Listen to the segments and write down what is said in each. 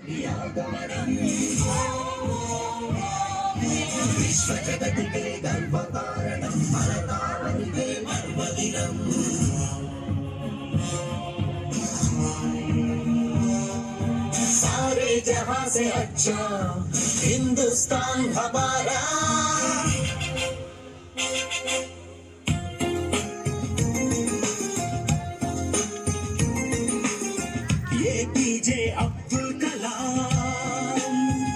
విశ్వజగతికే గర్వకారణం భరతావనికే పర్వదినం सारे जहां से अच्छा हिंदुस्तान हमारा ये पीजे अब्दुल कलाम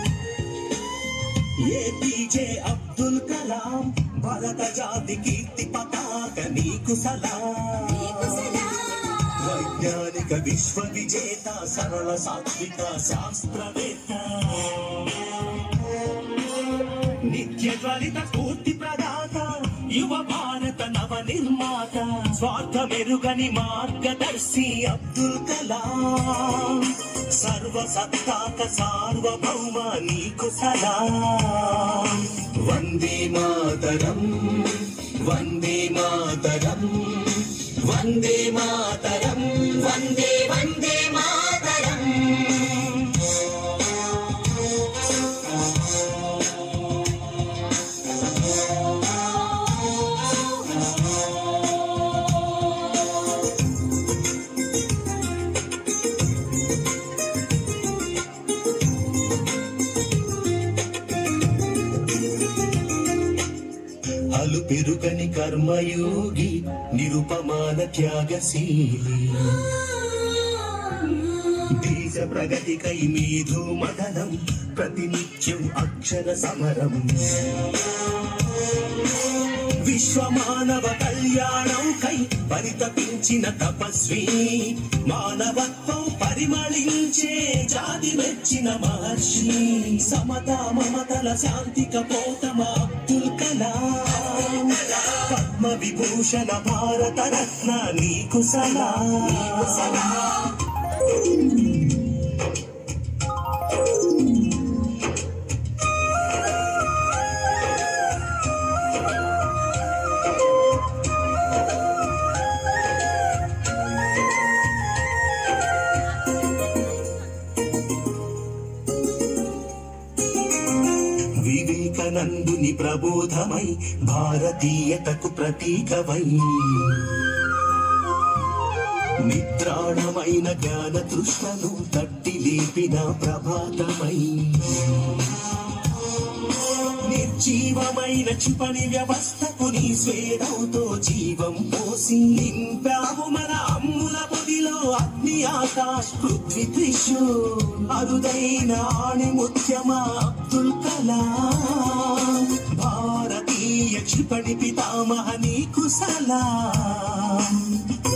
ये पीजे అబ్దుల్ కలాం భారత జాతి కీర్తి పతాక నీకు సలాం వైజ్ఞానిక విశ్వ విజేత సరళ సాత్విక శాస్త్రవేత్త నిత్య జ్వలిత స్ఫూర్తి ప్రదాత యువ భారత నవ నిర్మాత స్వార్థ మెరుగని మార్గదర్శి అబ్దుల్ కలాం సర్వ సత్తాక సార్వభౌమ నీకు సలాం వందే మాతరం వందే మాతరం వందే మాతరం వందే వందే మాతరం అలు పెరుగని కర్మయోగి నిరుపమాన త్యాగశీలి దేశ ప్రగతికై మీధు మదనం ప్రతినిత్యం అక్షర సమరం విశ్వమానవ కళ్యాణం కై పరితపించిన తపస్వి మానవత్వం పరిమళించే జాతి మెచ్చిన మహర్షి సమత మమతల శాంతి కపోతమ అబ్దుల్ కలాం పద్మ విభూషణ భారత రత్న నీకు సలా వివేకానందుని ప్రబోధమై భారతీయతకు ప్రతీకవై నిద్రాణమైన జ్ఞాన తృష్ణను తట్టి లేపిన ప్రభాతమై నిర్జీవమైన క్షిపణి వ్యవస్థకు నీ స్వేదంతో జీవం పోసి నింపావు మన అమ్ముల పొదిలో అగ్ని ఆకాశ్ పృథ్వీ త్రిషు అరుదైన ఆణిముత్యమా అబ్దుల్ కలాం భారతీయ క్షిపణి పితామహ నీకు సలాం